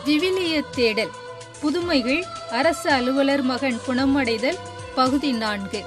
விவிலிய தேடல் புதுமைகள் அரசு அலுவலர் மகன் குணமடைதல் பகுதி நான்கு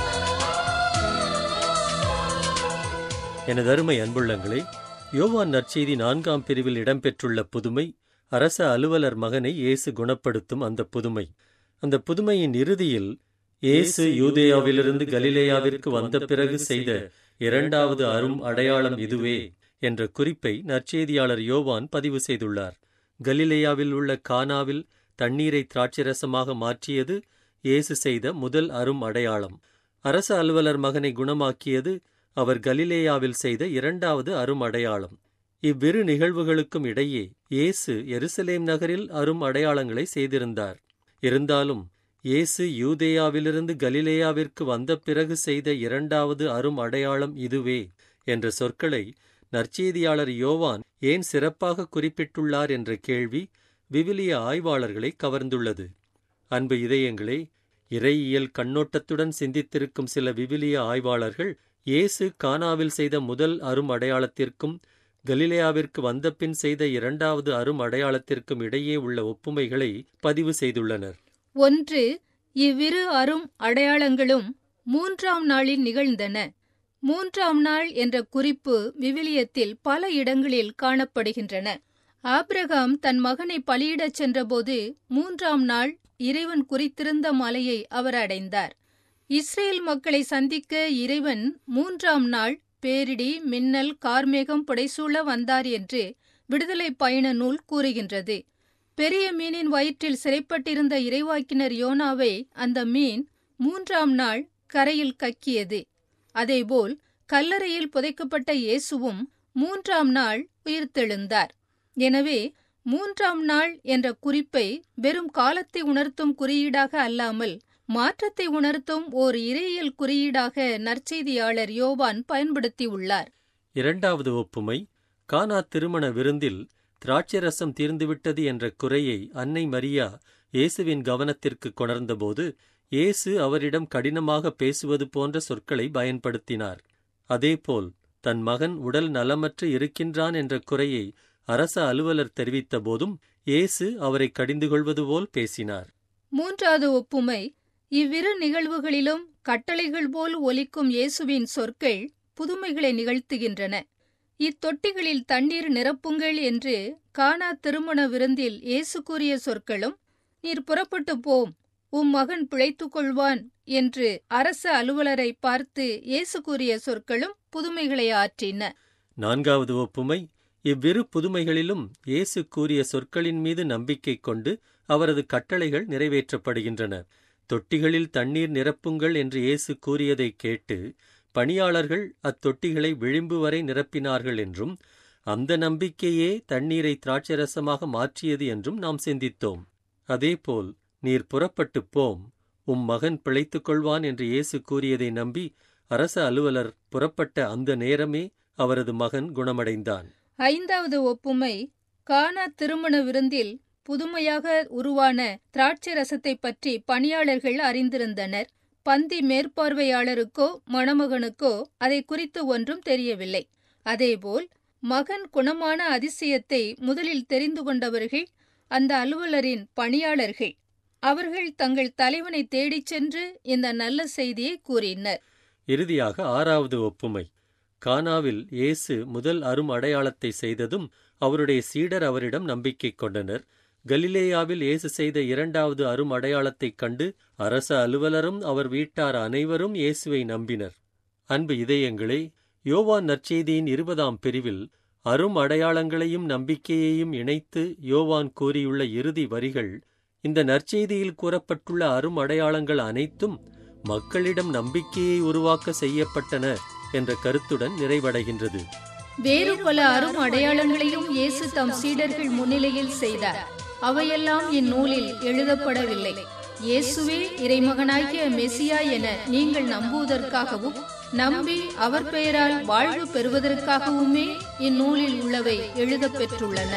எனது அருமை அன்புள்ளங்களே யோவான் நற்செய்தி நான்காம் பிரிவில் இடம்பெற்றுள்ள புதுமை அரச அலுவலர் மகனை இயேசு குணப்படுத்தும் அந்த புதுமை அந்த புதுமையின் இறுதியில் இயேசு யூதேயாவிலிருந்து கலிலேயாவிற்கு வந்த பிறகு செய்த இரண்டாவது அரும் அடையாளம் இதுவே என்ற குறிப்பை நற்செய்தியாளர் யோவான் பதிவு செய்துள்ளார் கலிலேயாவில் உள்ள கானாவில் தண்ணீரை திராட்சரசமாக மாற்றியது இயேசு செய்த முதல் அரும் அடையாளம் அரச அலுவலர் மகனை குணமாக்கியது அவர் கலிலேயாவில் செய்த இரண்டாவது அரும் அடையாளம் இவ்விரு நிகழ்வுகளுக்கும் இடையே இயேசு எருசலேம் நகரில் அரும் அடையாளங்களை செய்திருந்தார் இருந்தாலும் இயேசு யூதேயாவிலிருந்து கலிலேயாவிற்கு வந்த பிறகு செய்த இரண்டாவது அரும் அடையாளம் இதுவே என்ற சொற்களை நற்செய்தியாளர் யோவான் ஏன் சிறப்பாக குறிப்பிட்டுள்ளார் என்ற கேள்வி விவிலிய ஆய்வாளர்களை கவர்ந்துள்ளது அன்பு இதயங்களே இறையியல் கண்ணோட்டத்துடன் சிந்தித்திருக்கும் சில விவிலிய ஆய்வாளர்கள் இயேசு கானாவில் செய்த முதல் அரும் அடையாளத்திற்கும் கலிலேயாவிற்கு வந்தபின் செய்த இரண்டாவது அரும் அடையாளத்திற்கும் இடையே உள்ள ஒப்புமைகளை பதிவு செய்துள்ளனர் ஒன்று இவ்விரு அரும் அடையாளங்களும் மூன்றாம் நாளில் நிகழ்ந்தன மூன்றாம் நாள் என்ற குறிப்பு விவிலியத்தில் பல இடங்களில் காணப்படுகின்றன ஆபிரகாம் தன் மகனை பலியிடச் சென்றபோது மூன்றாம் நாள் இறைவன் குறித்திருந்த மலையை அவர் அடைந்தார் இஸ்ரேல் மக்களை சந்திக்க இறைவன் மூன்றாம் நாள் பேரிடி மின்னல் கார்மேகம் புடைசூழ வந்தார் என்று விடுதலை பயண நூல் கூறுகின்றது பெரிய மீனின் வயிற்றில் சிறைப்பட்டிருந்த இறைவாக்கினர் யோனாவை அந்த மீன் மூன்றாம் நாள் கரையில் கக்கியது அதேபோல் கல்லறையில் புதைக்கப்பட்ட இயேசுவும் மூன்றாம் நாள் உயிர்த்தெழுந்தார் எனவே மூன்றாம் நாள் என்ற குறிப்பை வெறும் காலத்தை உணர்த்தும் குறியீடாக அல்லாமல் மாற்றத்தை உணர்த்தும் ஓர் இறையியல் குறியீடாக நற்செய்தியாளர் யோவான் பயன்படுத்தியுள்ளார் இரண்டாவது ஒப்புமை கானா திருமண விருந்தில் திராட்சரசம் தீர்ந்துவிட்டது என்ற குறையை அன்னை மரியா இயேசுவின் கவனத்திற்கு கொணர்ந்தபோது இயேசு அவரிடம் கடினமாக பேசுவது போன்ற சொற்களை பயன்படுத்தினார் அதேபோல் தன் மகன் உடல் நலமற்று இருக்கின்றான் என்ற குறையை அரச அலுவலர் தெரிவித்த போதும் இயேசு அவரை கடிந்து கொள்வது போல் பேசினார் மூன்றாவது ஒப்புமை இவ்விரு நிகழ்வுகளிலும் கட்டளைகள் போல் ஒலிக்கும் இயேசுவின் சொற்கள் புதுமைகளை நிகழ்த்துகின்றன இத்தொட்டிகளில் தண்ணீர் நிரப்புங்கள் என்று கானா திருமண விருந்தில் இயேசு கூறிய சொற்களும் நீர் புறப்பட்டு போம் உம் மகன் பிழைத்துக் கொள்வான் என்று அரச அலுவலரை பார்த்து இயேசு கூறிய சொற்களும் புதுமைகளை ஆற்றின நான்காவது ஒப்புமை இவ்விரு புதுமைகளிலும் இயேசு கூறிய சொற்களின் மீது நம்பிக்கை கொண்டு அவரது கட்டளைகள் நிறைவேற்றப்படுகின்றன தொட்டிகளில் தண்ணீர் நிரப்புங்கள் என்று இயேசு கூறியதைக் கேட்டு பணியாளர்கள் அத்தொட்டிகளை விளிம்பு வரை நிரப்பினார்கள் என்றும் அந்த நம்பிக்கையே தண்ணீரை திராட்சரசமாக மாற்றியது என்றும் நாம் சிந்தித்தோம் அதேபோல் நீர் புறப்பட்டுப் போம் உம் மகன் பிழைத்துக் கொள்வான் என்று இயேசு கூறியதை நம்பி அரச அலுவலர் புறப்பட்ட அந்த நேரமே அவரது மகன் குணமடைந்தான் ஐந்தாவது ஒப்புமை கானா திருமண விருந்தில் புதுமையாக உருவான திராட்சை ரசத்தை பற்றி பணியாளர்கள் அறிந்திருந்தனர் பந்தி மேற்பார்வையாளருக்கோ மணமகனுக்கோ அதை குறித்து ஒன்றும் தெரியவில்லை அதேபோல் மகன் குணமான அதிசயத்தை முதலில் தெரிந்து கொண்டவர்கள் அந்த அலுவலரின் பணியாளர்கள் அவர்கள் தங்கள் தலைவனை தேடிச் சென்று இந்த நல்ல செய்தியை கூறினர் இறுதியாக ஆறாவது ஒப்புமை கானாவில் இயேசு முதல் அரும் அடையாளத்தை செய்ததும் அவருடைய சீடர் அவரிடம் நம்பிக்கை கொண்டனர் கலிலேயாவில் இயேசு செய்த இரண்டாவது அரும் அடையாளத்தைக் கண்டு அரச அலுவலரும் அவர் வீட்டார் அனைவரும் இயேசுவை நம்பினர் அன்பு இதயங்களே யோவான் நற்செய்தியின் இருபதாம் பிரிவில் அரும் அடையாளங்களையும் நம்பிக்கையையும் இணைத்து யோவான் கூறியுள்ள இறுதி வரிகள் இந்த நற்செய்தியில் கூறப்பட்டுள்ள அரும் அடையாளங்கள் அனைத்தும் மக்களிடம் நம்பிக்கையை உருவாக்க செய்யப்பட்டன என்ற கருத்துடன் நிறைவடைகின்றது வேறு பல அரும் அடையாளங்களையும் இயேசு தம் சீடர்கள் முன்னிலையில் செய்தார் அவையெல்லாம் இந்நூலில் எழுதப்படவில்லை இயேசுவே இறைமகனாகிய மெசியா என நீங்கள் நம்புவதற்காகவும் நம்பி அவர் பெயரால் வாழ்வு பெறுவதற்காகவுமே இந்நூலில் உள்ளவை எழுதப் பெற்றுள்ளன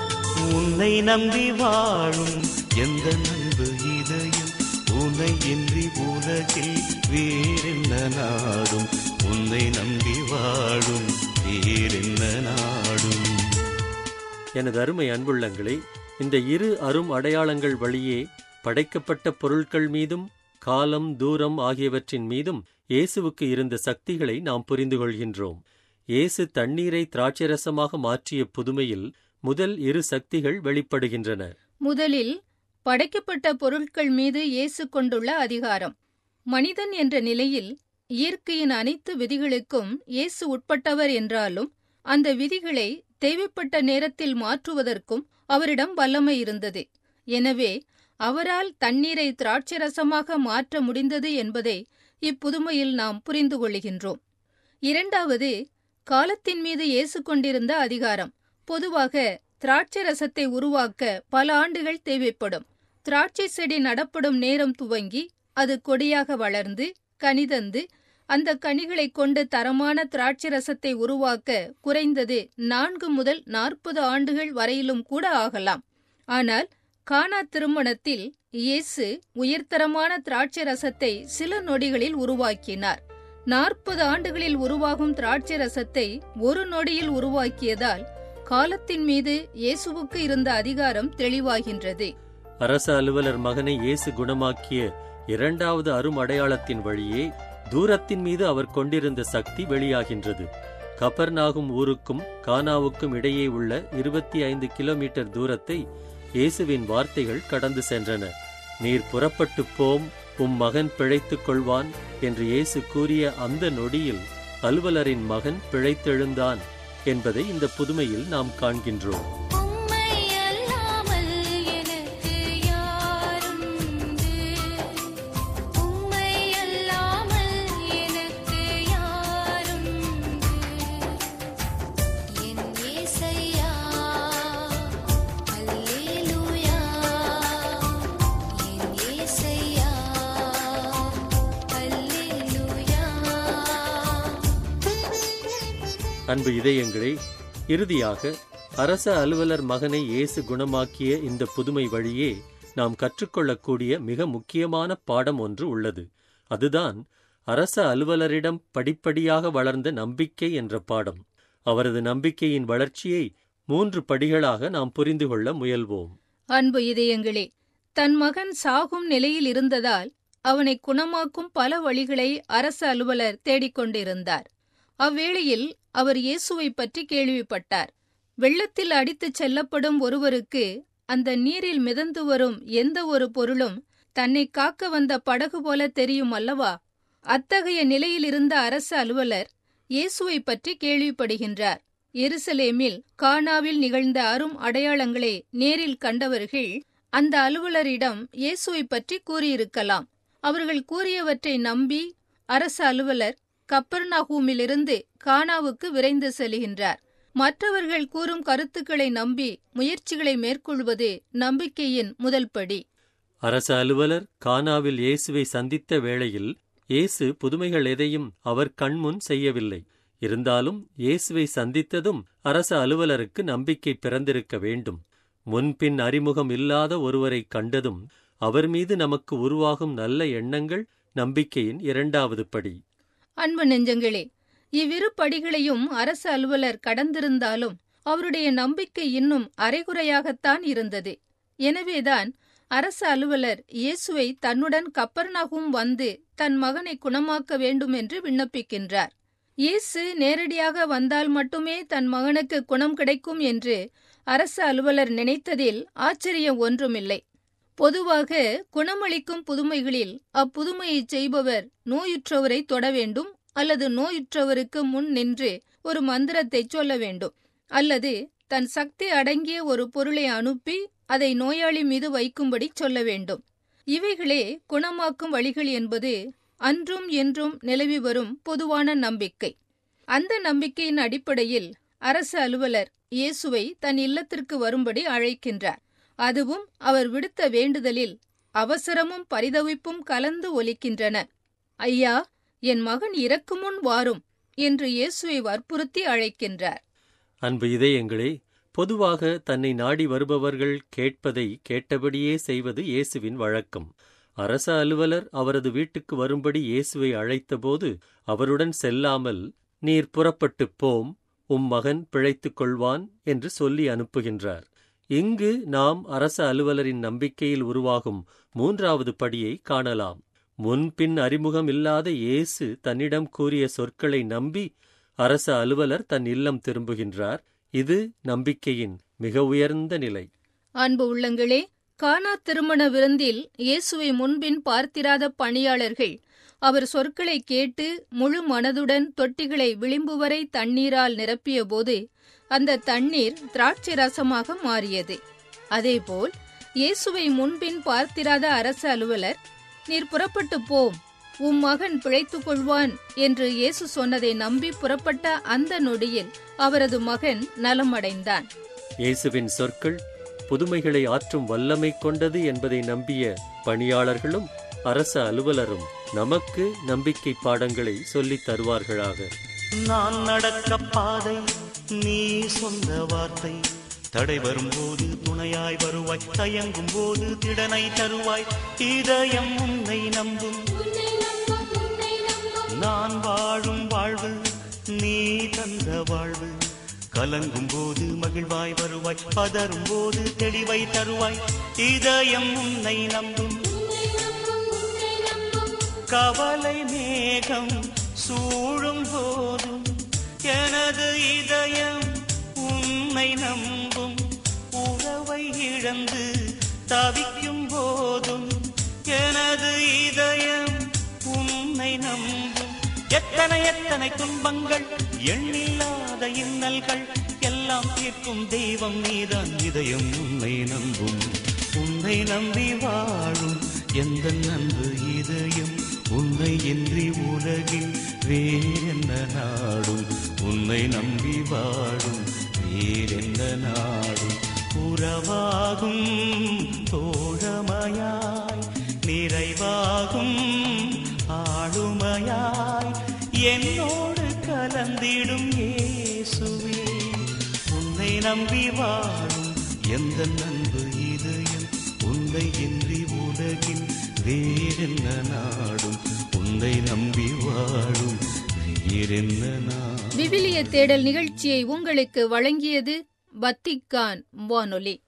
உன்னை நம்பி வாழும் எந்த நண்பு இதயம் உன்னை இன்றி உலகில் வேறென்ன நாடும் உன்னை நம்பி வாழும் வேறென்ன நாடும் எனது அருமை அன்புள்ளங்களே இந்த இரு அரும் அடையாளங்கள் வழியே படைக்கப்பட்ட பொருட்கள் மீதும் காலம் தூரம் ஆகியவற்றின் மீதும் இயேசுவுக்கு இருந்த சக்திகளை நாம் புரிந்து கொள்கின்றோம் இயேசு தண்ணீரை திராட்சரசமாக மாற்றிய புதுமையில் முதல் இரு சக்திகள் வெளிப்படுகின்றன முதலில் படைக்கப்பட்ட பொருட்கள் மீது இயேசு கொண்டுள்ள அதிகாரம் மனிதன் என்ற நிலையில் இயற்கையின் அனைத்து விதிகளுக்கும் இயேசு உட்பட்டவர் என்றாலும் அந்த விதிகளை தேவைப்பட்ட நேரத்தில் மாற்றுவதற்கும் அவரிடம் வல்லமை இருந்தது எனவே அவரால் தண்ணீரை திராட்சரசமாக மாற்ற முடிந்தது என்பதை இப்புதுமையில் நாம் புரிந்து கொள்கின்றோம் இரண்டாவது காலத்தின் மீது இயேசு கொண்டிருந்த அதிகாரம் பொதுவாக திராட்சை ரசத்தை உருவாக்க பல ஆண்டுகள் தேவைப்படும் திராட்சை செடி நடப்படும் நேரம் துவங்கி அது கொடியாக வளர்ந்து கனிதந்து அந்த கனிகளை கொண்டு தரமான திராட்சை ரசத்தை உருவாக்க குறைந்தது நான்கு முதல் நாற்பது ஆண்டுகள் வரையிலும் கூட ஆகலாம் ஆனால் கானா திருமணத்தில் இயேசு உயர்தரமான திராட்சை ரசத்தை சில நொடிகளில் உருவாக்கினார் நாற்பது ஆண்டுகளில் உருவாகும் திராட்சை ரசத்தை ஒரு நொடியில் உருவாக்கியதால் காலத்தின் மீது இயேசுவுக்கு இருந்த அதிகாரம் தெளிவாகின்றது அரச அலுவலர் மகனை இயேசு குணமாக்கிய இரண்டாவது அரும் அடையாளத்தின் வழியே தூரத்தின் மீது அவர் கொண்டிருந்த சக்தி வெளியாகின்றது கபர்நாகும் ஊருக்கும் கானாவுக்கும் இடையே உள்ள இருபத்தி ஐந்து கிலோமீட்டர் தூரத்தை இயேசுவின் வார்த்தைகள் கடந்து சென்றன நீர் புறப்பட்டுப் போம் உம் மகன் பிழைத்துக் கொள்வான் என்று இயேசு கூறிய அந்த நொடியில் அலுவலரின் மகன் பிழைத்தெழுந்தான் என்பதை இந்த புதுமையில் நாம் காண்கின்றோம் உம்மை அல்லாமல் எனக்கு யாருண்டு உம்மை அல்லாமல் எனக்கு யாருண்டு என் இயேசையா அல்லேலூயா என் இயேசையா அல்லேலூயா அன்பு இதயங்களே இறுதியாக அரச அலுவலர் மகனை இயேசு குணமாக்கிய இந்த புதுமை வழியே நாம் கற்றுக்கொள்ளக்கூடிய மிக முக்கியமான பாடம் ஒன்று உள்ளது அதுதான் அரச அலுவலரிடம் படிப்படியாக வளர்ந்த நம்பிக்கை என்ற பாடம் அவரது நம்பிக்கையின் வளர்ச்சியை மூன்று படிகளாக நாம் புரிந்து கொள்ள முயல்வோம் அன்பு இதயங்களே தன் மகன் சாகும் நிலையில் இருந்ததால் அவனை குணமாக்கும் பல வழிகளை அரசு அலுவலர் தேடிக்கொண்டிருந்தார் அவ்வேளையில் அவர் இயேசுவைப் பற்றி கேள்விப்பட்டார் வெள்ளத்தில் அடித்துச் செல்லப்படும் ஒருவருக்கு அந்த நீரில் மிதந்து வரும் எந்த ஒரு பொருளும் தன்னை காக்க வந்த படகு போல தெரியும் அல்லவா அத்தகைய நிலையில் இருந்த அரசு அலுவலர் இயேசுவைப் பற்றி கேள்விப்படுகின்றார் எருசலேமில் கானாவில் நிகழ்ந்த அரும் அடையாளங்களை நேரில் கண்டவர்கள் அந்த அலுவலரிடம் இயேசுவைப் பற்றி கூறியிருக்கலாம் அவர்கள் கூறியவற்றை நம்பி அரசு அலுவலர் கப்பர்நாகூமிலிருந்து கானாவுக்கு விரைந்து செல்கின்றார் மற்றவர்கள் கூறும் கருத்துக்களை நம்பி முயற்சிகளை மேற்கொள்வது நம்பிக்கையின் முதல் படி அரச அலுவலர் கானாவில் இயேசுவை சந்தித்த வேளையில் இயேசு புதுமைகள் எதையும் அவர் கண்முன் செய்யவில்லை இருந்தாலும் இயேசுவை சந்தித்ததும் அரச அலுவலருக்கு நம்பிக்கை பிறந்திருக்க வேண்டும் முன்பின் அறிமுகம் இல்லாத ஒருவரை கண்டதும் அவர் மீது நமக்கு உருவாகும் நல்ல எண்ணங்கள் நம்பிக்கையின் இரண்டாவது படி அன்பு நெஞ்சங்களே இவ்விரு படிகளையும் அரசு அலுவலர் கடந்திருந்தாலும் அவருடைய நம்பிக்கை இன்னும் அரைகுறையாகத்தான் இருந்தது எனவேதான் அரசு அலுவலர் இயேசுவை தன்னுடன் கப்பர்நாகும் வந்து தன் மகனை குணமாக்க வேண்டும் என்று விண்ணப்பிக்கின்றார் இயேசு நேரடியாக வந்தால் மட்டுமே தன் மகனுக்கு குணம் கிடைக்கும் என்று அரசு அலுவலர் நினைத்ததில் ஆச்சரியம் ஒன்றுமில்லை பொதுவாக குணமளிக்கும் புதுமைகளில் அப்புதுமையைச் செய்பவர் நோயுற்றவரை தொட வேண்டும் அல்லது நோயுற்றவருக்கு முன் நின்று ஒரு மந்திரத்தை சொல்ல வேண்டும் அல்லது தன் சக்தி அடங்கிய ஒரு பொருளை அனுப்பி அதை நோயாளி மீது வைக்கும்படி சொல்ல வேண்டும் இவைகளே குணமாக்கும் வழிகள் என்பது அன்றும் என்றும் நிலவி வரும் பொதுவான நம்பிக்கை அந்த நம்பிக்கையின் அடிப்படையில் அரசு அலுவலர் இயேசுவை தன் இல்லத்திற்கு வரும்படி அழைக்கின்றார் அதுவும் அவர் விடுத்த வேண்டுதலில் அவசரமும் பரிதவிப்பும் கலந்து ஒலிக்கின்றன ஐயா என் மகன் இறக்குமுன் வாரும் என்று இயேசுவை வற்புறுத்தி அழைக்கின்றார் அன்பு இதயங்களே பொதுவாக தன்னை நாடி வருபவர்கள் கேட்பதை கேட்டபடியே செய்வது இயேசுவின் வழக்கம் அரச அலுவலர் அவரது வீட்டுக்கு வரும்படி இயேசுவை அழைத்தபோது அவருடன் செல்லாமல் நீர் புறப்பட்டுப் போம் உம் மகன் பிழைத்துக் கொள்வான் என்று சொல்லி அனுப்புகின்றார் இங்கு நாம் அரச அலுவலரின் நம்பிக்கையில் உருவாகும் மூன்றாவது படியை காணலாம் முன்பின் அறிமுகம் இல்லாத இயேசு தன்னிடம் கூறிய சொற்களை நம்பி அரச அலுவலர் தன் இல்லம் திரும்புகின்றார் இது நம்பிக்கையின் மிக உயர்ந்த நிலை அன்பு உள்ளங்களே கானா திருமண விருந்தில் இயேசுவை முன்பின் பார்த்திராத பணியாளர்கள் அவர் சொற்களை கேட்டு முழு மனதுடன் தொட்டிகளை விளிம்பு வரை தண்ணீரால் நிரப்பியபோது அந்த தண்ணீர் திராட்சை ரசமாக மாறியது அதேபோல் இயேசுவை முன்பின் பார்த்திராத அரச அலுவலர் நீர் புறப்பட்டு போம் உம் மகன் பிழைத்துக் கொள்வான் என்று இயேசு சொன்னதை நம்பி புறப்பட்ட அந்த நொடியில் அவரது மகன் நலமடைந்தான் இயேசுவின் சொற்கள் புதுமைகளை ஆற்றும் வல்லமை கொண்டது என்பதை நம்பிய பணியாளர்களும் அரச அலுவலரும் நமக்கு நம்பிக்கை பாடங்களை சொல்லித் தருவார்களாக நான் நடக்க பாதை நீ சொன்ன வார்த்தை தடை வரும்போது துணையாய் வருவாய் தயங்கும் போது திடனை தருவாய் இதயம் உன்னை நம்பும் நான் வாழும் வாழ்வு நீ தந்த வாழ்வு கலங்கும் போது மகிழ்வாய் வருவாய் பதறும் போது தெளிவை தருவாய் இதயம் உன்னை நம்பும் கவலை மேகம் சூழும் போதும் எனது இதயம் உன்னை நம்பும் உறவை இழந்து தவிக்கும் போதும் எனது இதயம் உன்னை நம்பும் எத்தனை எத்தனை துன்பங்கள் எண்ணில்லாத இன்னல்கள் எல்லாம் தீர்க்கும் தெய்வம் நீதான் இதயம் உன்னை நம்பும் உன்னை நம்பி வாழும் எந்த நன்பு இதயம் உன்னை இன்றி உலகில் வேறென்ன நாடும் உன்னை நம்பி வாழும் வேறென்ன நாடும் உறவாகும் தோழமையாய் நிறைவாகும் ஆளுமையாய் என்னோடு கலந்திடும் இயேசுவே உன்னை நம்பி வாழும் எந்த நன்பு இதயம் உன்னை இன்றி உலகில் வேறென்ன நாடும் உன்னை நம்பி வாழும் வேறென்ன நாடும் விவிலிய தேடல் நிகழ்ச்சியை உங்களுக்கு வழங்கியது வத்திக்கான் வானொலி